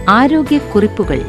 ആരോഗ്യക്കുറിപ്പുകൾ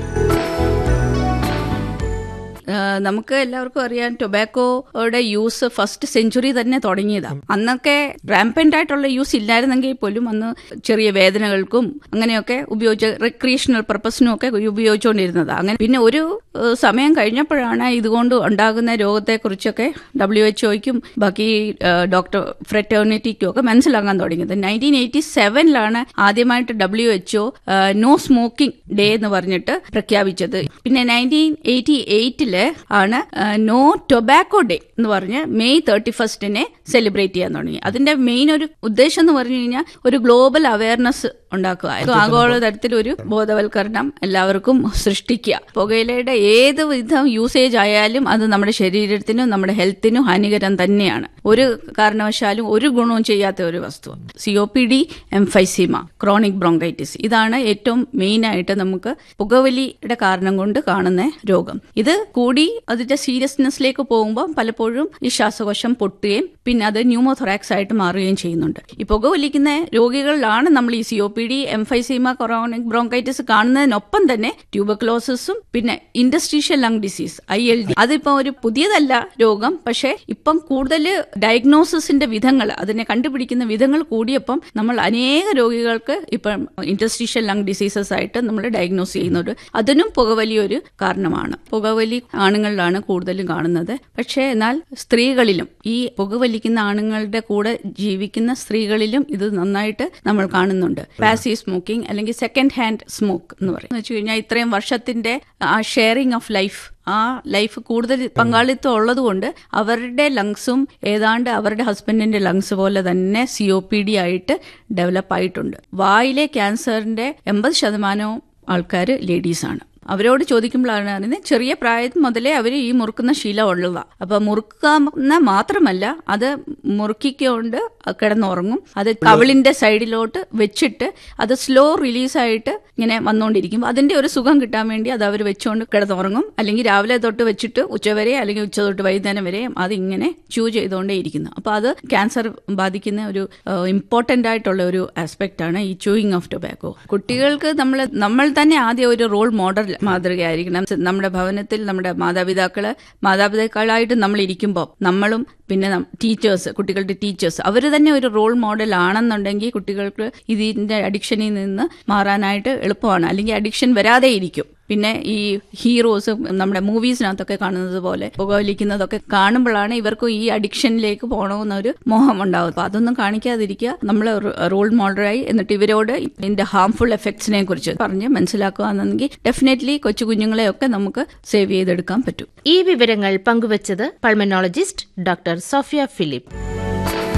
ഏഹ് നമുക്ക് എല്ലാവർക്കും അറിയാം ടൊബാക്കോയുടെ യൂസ് ഫസ്റ്റ് സെഞ്ചുറി തന്നെ തുടങ്ങിയതാണ് അന്നൊക്കെ റാമ്പൻ്റ് ആയിട്ടുള്ള യൂസ് ഇല്ലായിരുന്നെങ്കിൽ പോലും അന്ന് ചെറിയ വേദനകൾക്കും അങ്ങനെയൊക്കെ ഉപയോഗിച്ച് റിക്രിയേഷണൽ പർപ്പസിനും ഒക്കെ ഉപയോഗിച്ചുകൊണ്ടിരുന്നത് അങ്ങനെ പിന്നെ ഒരു ഏഹ് സമയം കഴിഞ്ഞപ്പോഴാണ് ഇതുകൊണ്ട് ഉണ്ടാകുന്ന രോഗത്തെക്കുറിച്ചൊക്കെ ഡബ്ല്യു എച്ച് ഒയ്ക്കും ബാക്കി ഏഹ് ഡോക്ടർ ഫ്രെറ്റേണിറ്റിക്കും ഒക്കെ മനസ്സിലാക്കാൻ തുടങ്ങിയത് നയൻറ്റീൻ എയ്റ്റി സെവനിലാണ് ആദ്യമായിട്ട് W H O no smoking day എന്ന് പറഞ്ഞിട്ട് പ്രഖ്യാപിച്ചത് പിന്നെ നയൻറ്റീൻ എയ്റ്റി എയ്റ്റില് ആണ് നോ ടൊബാക്കോ ഡേ എന്ന് പറഞ്ഞ് മെയ് തേർട്ടി ഫസ്റ്റിനെ സെലിബ്രേറ്റ് ചെയ്യാൻ തുടങ്ങി അതിന്റെ മെയിൻ ഒരു ഉദ്ദേശം എന്ന് പറഞ്ഞു കഴിഞ്ഞാൽ ഒരു ഗ്ലോബൽ അവയർനെസ് ഉണ്ടാക്കുക ഇത് ആഗോള തരത്തിൽ ഒരു ബോധവൽക്കരണം എല്ലാവർക്കും സൃഷ്ടിക്കുക പുകയിലയുടെ ഏത് വിധം യൂസേജ് ആയാലും അത് നമ്മുടെ ശരീരത്തിനും നമ്മുടെ ഹെൽത്തിനും ഹാനികരം തന്നെയാണ് ഒരു കാരണവശാലും ഒരു ഗുണവും ചെയ്യാത്ത ഒരു വസ്തു C O P D emphysema chronic bronchitis ഇതാണ് ഏറ്റവും മെയിൻ ആയിട്ട് നമുക്ക് പുകവലിയുടെ കാരണം കൊണ്ട് കാണുന്ന രോഗം ഇത് കൂടി അതിന്റെ സീരിയസ്നെസ്സിലേക്ക് പോകുമ്പോൾ പലപ്പോഴും ഈ ശ്വാസകോശം പൊട്ടുകയും പിന്നെ അത് ന്യൂമോഥൊറാക്സ് ആയിട്ട് മാറുകയും ചെയ്യുന്നുണ്ട് ഈ പുകവലിക്കുന്ന രോഗികളിലാണ് നമ്മൾ ഈ C O P D emphysema chronic bronchitis കാണുന്നതിനൊപ്പം തന്നെ ട്യൂബക്ലോസിസും പിന്നെ industrial lung disease I L D അതിപ്പോ ഒരു പുതിയതല്ല രോഗം പക്ഷേ ഇപ്പം കൂടുതൽ ഡയഗ്നോസിസിന്റെ വിധങ്ങൾ അതിനെ കണ്ടുപിടിക്കുന്ന വിധങ്ങൾ കൂടിയപ്പം നമ്മൾ അനേക രോഗികൾക്ക് ഇപ്പം ഇൻഡസ്ട്രീഷ്യൽ ലങ് ഡിസീസസ് ആയിട്ട് നമ്മൾ ഡയഗ്നോസ് ചെയ്യുന്നുണ്ട് അതിനും പുകവലി ഒരു കാരണമാണ് പുകവലി ആണുങ്ങളിലാണ് കൂടുതലും കാണുന്നത് പക്ഷേ എന്നാൽ സ്ത്രീകളിലും ഈ പുകവലിക്കുന്ന ആണുങ്ങളുടെ കൂടെ ജീവിക്കുന്ന സ്ത്രീകളിലും ഇത് നന്നായിട്ട് നമ്മൾ കാണുന്നുണ്ട് പാസീവ് സ്മോക്കിംഗ് അല്ലെങ്കിൽ സെക്കൻഡ് ഹാൻഡ് സ്മോക്ക് എന്ന് പറയും എന്ന് വെച്ച് കഴിഞ്ഞാൽ ഇത്രയും വർഷത്തിന്റെ ആ ഷെയറിംഗ് ഓഫ് ലൈഫ് ആ ലൈഫ് കൂടുതൽ പങ്കാളിത്തം ഉള്ളതുകൊണ്ട് അവരുടെ ലങ്സും ഏതാണ്ട് അവരുടെ ഹസ്ബൻഡിന്റെ ലങ്സ് പോലെ തന്നെ സി ഒ പി ഡി ആയിട്ട് ഡെവലപ്പ് ആയിട്ടുണ്ട് വായിലെ ക്യാൻസറിന്റെ എൺപത് ശതമാനവും ആൾക്കാർ ലേഡീസാണ് അവരോട് ചോദിക്കുമ്പോഴാണ് അറിയുന്നത് ചെറിയ പ്രായം മുതലേ അവർ ഈ മുറുക്കുന്ന ശീലം ഉള്ളതാണ് അപ്പൊ മുറുക്കുന്ന മാത്രമല്ല അത് മുറുക്കിക്കൊണ്ട് കിടന്നുറങ്ങും അത് കവിളിന്റെ സൈഡിലോട്ട് വെച്ചിട്ട് അത് സ്ലോ റിലീസായിട്ട് ഇങ്ങനെ വന്നുകൊണ്ടിരിക്കും അതിന്റെ ഒരു സുഖം കിട്ടാൻ വേണ്ടി അത് അവർ വെച്ചുകൊണ്ട് കിടന്നുറങ്ങും അല്ലെങ്കിൽ രാവിലെ തൊട്ട് വെച്ചിട്ട് ഉച്ചവരെ അല്ലെങ്കിൽ ഉച്ച തൊട്ട് വൈകുന്നേരം വരെ അത് ഇങ്ങനെ ചൂ ചെയ്തുകൊണ്ടേ ഇരിക്കുന്നു അപ്പൊ അത് ക്യാൻസർ ബാധിക്കുന്ന ഒരു ഇമ്പോർട്ടന്റ് ആയിട്ടുള്ള ഒരു ആസ്പെക്ട് ആണ് ഈ ചൂയിങ് ഓഫ് ടൊബാക്കോ കുട്ടികൾക്ക് നമ്മൾ നമ്മൾ തന്നെ ആദ്യം ഒരു റോൾ മോഡൽ മാതൃകയായിരിക്കണം നമ്മുടെ ഭവനത്തിൽ നമ്മുടെ മാതാപിതാക്കള് മാതാപിതാക്കളായിട്ട് നമ്മൾ ഇരിക്കുമ്പോൾ നമ്മളും പിന്നെ ടീച്ചേഴ്സ് കുട്ടികളുടെ ടീച്ചേഴ്സ് അവർ തന്നെ ഒരു റോൾ മോഡൽ ആണെന്നുണ്ടെങ്കിൽ കുട്ടികൾക്ക് ഇതിന്റെ അഡിക്ഷനിൽ നിന്ന് മാറാനായിട്ട് എളുപ്പമാണ് അല്ലെങ്കിൽ അഡിക്ഷൻ വരാതെ ഇരിക്കും പിന്നെ ഈ ഹീറോസ് നമ്മുടെ മൂവീസിനകത്തൊക്കെ കാണുന്നത് പോലെ പുകവലിക്കുന്നതൊക്കെ കാണുമ്പോഴാണ് ഇവർക്ക് ഈ അഡിക്ഷനിലേക്ക് പോകണമെന്നൊരു മോഹം ഉണ്ടാവും അപ്പൊ അതൊന്നും കാണിക്കാതിരിക്കുക നമ്മൾ റോൾ മോഡലായി എന്നിട്ട് ഇവരോട് ഇതിന്റെ ഹാംഫുൾ എഫക്ട്സിനെ കുറിച്ച് പറഞ്ഞ് മനസ്സിലാക്കുകയാണെങ്കിൽ ഡെഫിനറ്റ്ലി കൊച്ചു കുഞ്ഞുങ്ങളെയൊക്കെ നമുക്ക് സേവ് ചെയ്തെടുക്കാൻ പറ്റും ഈ വിവരങ്ങൾ പങ്കുവച്ചത് പൾമനോളജിസ്റ്റ് ഡോക്ടർ സോഫിയ ഫിലിപ്പ്